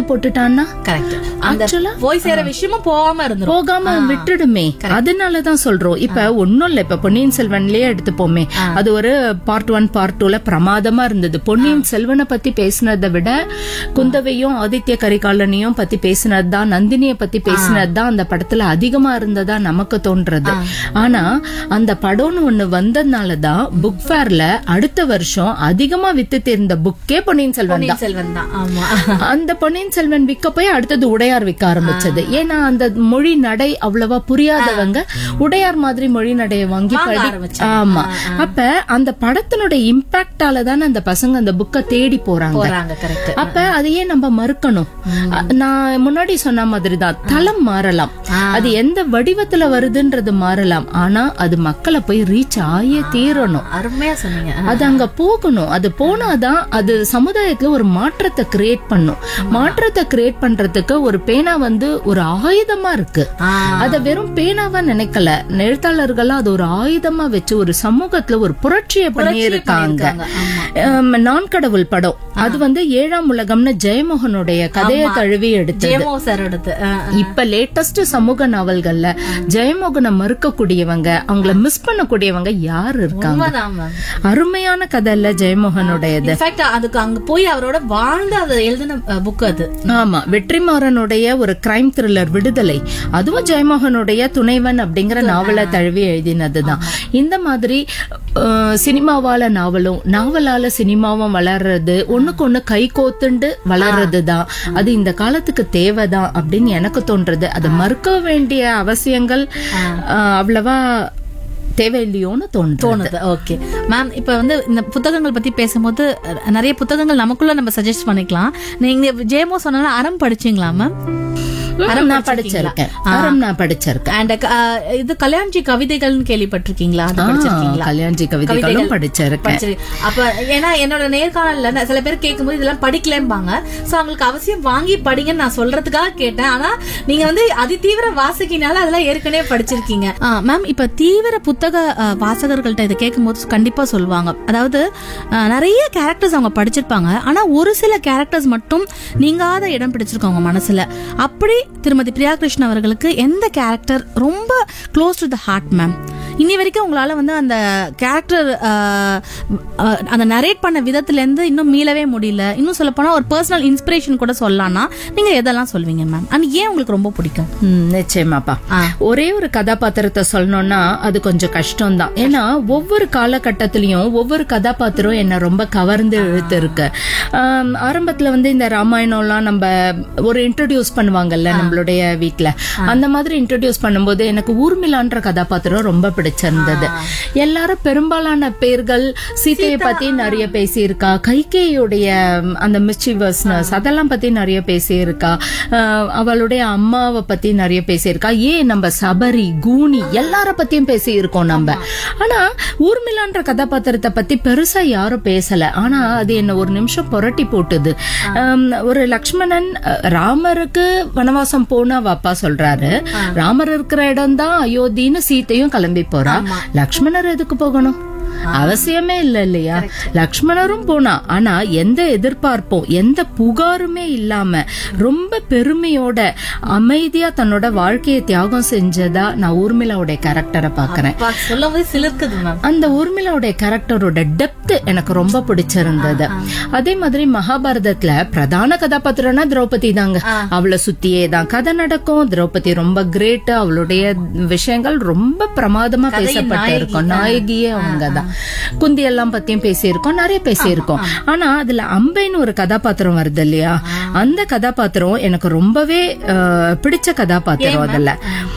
போட்டுட்டான்னா correct அந்த Actually, போய் சேர விஷயமும் போகாம இருந்துரும் போகாம விட்டுடுமே அதனாலதான் சொல்றோம் இப்ப ஒண்ணும் இல்ல இப்ப பொன்னியின் செல்வன்லயே எடுத்துப்போமே அது ஒரு பார்ட் ஒன் பார்ட் டூல பிரமாதமா இருந்தது பொன்னியின் செல்வனை பத்தி பேசினதை விட குந்தவையும் ஆதித்ய கரிகாலனையும் பத்தி பேசினதுதான் நந்தினிய பத்தி பேசினதுதான் அந்த படத்துல அதிகமா இருந்ததா நமக்கு தோன்றது ஆனா அந்த படம்னு ஒண்ணு வந்ததுனாலதான் புக் ஃபேர்ல அடுத்த வருஷம் அதிகமா வித்து தெரிந்த புக்கே பொன்னியின் செல்வன் தான் பொன்னியின் செல்வன் தான் ஆமா அந்த பொன்னியின் செல்வன் விற்க போய் அடுத்தது உடையார் விற்க ஆரம்பிச்சது ஏன்னா அந்த மொழி நடை அவ்வளவா புரியாதவங்க உடையார் மாதிரி மொழி நடையை வாங்கி வாங்க படி ஆரம்பிச்சாங்க. ஆமா அப்ப அந்த படத்தினுடைய இம்பாக்டால தானே அந்த பசங்க அந்த புக்கை தேடி போறாங்க போறாங்க கரெக்ட் அப்ப அதையே நம்ம மறுக்கணும் அ- நான் முன்னாடி சொன்ன மாதிரி தான் தளம் மாறலாம் அது எந்த வடிவத்துல வருதுன்றது மாறலாம் ஆனா அது மக்களை போய் ரீச் ஆயே தீரணும் அருமையா சொன்னீங்க அது அங்க போகணும் அது போனாதான் அது சமுதாயத்துல ஒரு மாற்றத்தை கிரியேட் பண்ணும் மாற்றத்தை கிரியேட் பண்றதுக்கு ஒரு பேனா வந்து ஒரு ஆயுதமா இருக்கு ஆ. அத வெறும் பேனாவா நினைக்கல எழுத்தாளர்கள்லாம் அது ஒரு ஆயுதமா வச்சு ஒரு சமூகத்துல ஒரு புரட்சியை பண்ணியிருக்காங்க ஆமா. நான் கடவுள் படம் அது வந்து ஏழாம் உலகம்னு ஜெயமோகனுடைய கதையை தழுவி எடுத்தது ஜெயமோ சார் எடுத்து ஆ, ஆ. இப்ப லேட்டஸ்ட் சமூக நாவல்கள்ல ஜெயமோகனை மறுக்கக்கூடியவங்க அவங்கள மிஸ் பண்ணக்கூடியவங்க யார் இருக்காங்க உண்மைதான் மேம் அருமையான கதை இல்ல ஜெயமோகனுடையது இன்ஃபேக்ட் அதுக்கு அங்க போய் அவரோட வாழ்ந்து அதை எழுதின புக் அது ஆமா வெற்றிமாறனுடைய ஒரு கிரைம் த்ரில்லர் விடுதலை அதுவும் ஜெயமோகனுடைய துணைவன் அப்படிங்கிற நாவலை தழுவி எழுதினதுதான் இந்த மாதிரி அஹ், சினிமாவால நாவலும் நாவலால சினிமாவும் வளர்றது ஒண்ணுக்கு ஒண்ணு கை கோத்துண்டு வளர்றதுதான் அது இந்த காலத்துக்கு தேவைதான் அப்படின்னு எனக்கு தோன்றது அதை மறுக்க வேண்டிய அவசியங்கள் அஹ், அவ்வளவா தேவையில்லையோன்னு தோணுது தோணுது ஓகே மேம் இப்ப வந்து இந்த புத்தகங்கள் பத்தி பேசும்போது அஹ், நிறைய புத்தகங்கள் நமக்குள்ள நம்ம சஜஸ்ட் பண்ணிக்கலாம் நீங்க ஜேமோ சொன்னால அறம் படிச்சீங்களா மேம் அறம் நான் படிச்சிருக்கேன் அறம் நான் படிச்சிருக்கேன் அண்ட் இது கல்யாண்ஜி கவிதைகள்னு கேள்விப்பட்டிருக்கீங்களா அது படிச்சிருக்கீங்களா கல்யாண்ஜி கவிதைகளும் படிச்சிருக்கேன் படிச்சிரு- அப்ப ஏன்னா என்னோட நேர்காணல்ல நான் சில பேர் கேட்கும்போது இதெல்லாம் படிக்கலம்பாங்க சோ அவங்களுக்கு அவசியம் வாங்கி படிங்கன்னு நான் சொல்றதுக்காக கேட்டேன் ஆனா நீங்க வந்து அதி தீவிர வாசிக்கினால அதெல்லாம் ஏற்கனவே படிச்சிருக்கீங்க மேம் இப்ப தீவிர புத்தக அஹ், வாசகர்கள்ட்ட இதை கேட்கும்போது கண்டிப்பா சொல்லுவாங்க அதாவது அஹ், நிறைய கேரக்டர்ஸ் அவங்க படிச்சிருப்பாங்க ஆனா ஒரு சில கேரக்டர்ஸ் மட்டும் நீங்காத இடம் பிடிச்சிருக்காங்க மனசுல அப்படி திருமதி பிரியா கிருஷ்ணன் அவர்களுக்கு எந்த கேரக்டர் ரொம்ப close to the heart ma'am இன்னி வரைக்கும் உங்களால வந்து அந்த கேரக்டர் அந்த நரேட் பண்ண விதத்துல இருந்து இன்னும் மீளவே முடியல இன்னும் சொல்ல போனா ஒரு பர்சனல் இன்ஸ்பிரேஷன் கூட சொல்லலாம்னா நீங்க எதெல்லாம் சொல்வீங்க மேம் அண்ட் ஏன் உங்களுக்கு ரொம்ப பிடிக்கும் ம், நிச்சயமாப்பா ஆ. ஒரே ஒரு கதாபாத்திரத்தை சொல்லணும்னா அது கொஞ்சம் கஷ்டம் தான் ஏன்னா ஒவ்வொரு காலகட்டத்திலயும் ஒவ்வொரு கதாபாத்திரம் என்ன ரொம்ப கவர்ந்து இழுத்து இருக்கு ஆம், ஆரம்பத்துல வந்து இந்த ராமாயணம்லாம் நம்ம ஒரு இன்ட்ரடியூஸ் பண்ணுவாங்கல்ல நம்மளுடைய வீட்ல அந்த மாதிரி இன்ட்ரடியூஸ் பண்ணும்போது எனக்கு ஊர்மிளான்ற கதாபாத்திரம் ரொம்ப பிடிச்சிருந்தது எல்லாரும் பெரும்பாலான பேர்கள் சீதையை பத்தி நிறைய பேசியிருக்கா கைகேயுடைய ம், அந்த மிஸ்டிவர்ஸ்னஸ் அதெல்லாம் பத்தி நிறைய பேசியிருக்கா அஹ், அவளுடைய அம்மாவை பத்தி நிறைய பேசியிருக்கா ஏன் நம்ம சபரி கூனி எல்லார பத்தியும் பேசியிருக்கோம் நம்ம ஆனா ஊர்மிளான்ற கதாபாத்திரத்தை பத்தி பெருசா யாரும் பேசல ஆனா அது என்ன ஒரு நிமிஷம் புரட்டி போட்டுது அம், ஒரு லக்ஷ்மணன் அஹ், ராமருக்கு வனவாசம் போனா வாப்பா சொல்றாரு ராமர் இருக்கிற இடம் தான் அயோத்தின்னு சீத்தையும் கிளம்பி போறா லக்ஷ்மணர் எதுக்கு போகணும் அவசியமே இல்ல இல்லையா லக்ஷ்மணரும் போனா ஆனா எந்த எதிர்பார்ப்பும் எந்த புகாருமே இல்லாம ரொம்ப பெருமையோட அமைதியா தன்னோட வாழ்க்கையை தியாகம் செஞ்சதா நான் ஊர்மிளாவுடைய கேரக்டரை பாக்குறேன் சொல்லும் போது சிலிர்க்குது மேம் அந்த ஊர்மிளாவுடைய கேரக்டரோட டெப்த் எனக்கு ரொம்ப பிடிச்சிருந்தது அதே மாதிரி மகாபாரதத்துல பிரதான கதாபாத்திரம்னா திரௌபதி தாங்க அவளை சுத்தியே தான் கதை நடக்கும் திரௌபதி ரொம்ப கிரேட் அவளுடைய விஷயங்கள் ரொம்ப பிரமாதமா பேசப்பட்டு இருக்கும் நாயகியே அவங்க தான் குந்தி எல்லாம் பத்தியும் பேசியிருக்கோம் நிறைய பேசியிருக்கோம் ஆனா அதுல அம்பைன்னு ஒரு கதாபாத்திரம் வருது இல்லையா அந்த கதாபாத்திரம் எனக்கு ரொம்பவே அஹ், பிடிச்ச கதாபாத்திரம் அதுல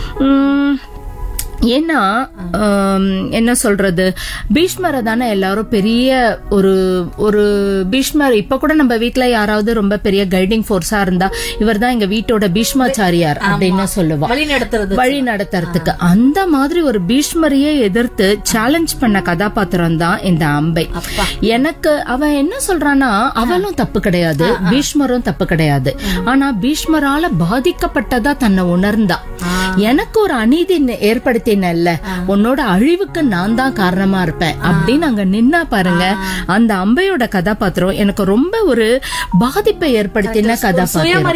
உம் ஏன்னா ஆம், என்ன சொல்றது பீஷ்மரை தானே எல்லாரும் பெரிய ஒரு ஒரு பீஷ்மர் இப்ப கூட நம்ம வீட்ல யாராவது ரொம்ப பெரிய கைடிங் ஃபோர்ஸா இருந்தா இவர் தான் எங்க வீட்டோட பீஷ்மாச்சாரியார் அப்படின்னு சொல்லுவா வழி நடத்துறது வழி நடத்துறதுக்கு அந்த மாதிரி ஒரு பீஷ்மரையே எதிர்த்து சேலஞ்ச் பண்ண கதாபாத்திரம் தான் இந்த அம்பை எனக்கு அவன் என்ன சொல்றான்னா அவளும் தப்பு கிடையாது பீஷ்மரும் தப்பு கிடையாது ஆனா பீஷ்மரால பாதிக்கப்பட்டதா தன்னை உணர்ந்தா எனக்கு ஒரு அநீதி நெ- ஏற்படுத்தினல்ல உன்னோட அழிவுக்கு நான் தான் காரணமா இருப்பேன் அப்படின்னு அங்க நின்னா பாருங்க அந்த அம்பையோட கதாபாத்திரம் எனக்கு ரொம்ப ஒரு பாதிப்பை ஏற்படுத்தின கதாபாத்திரம்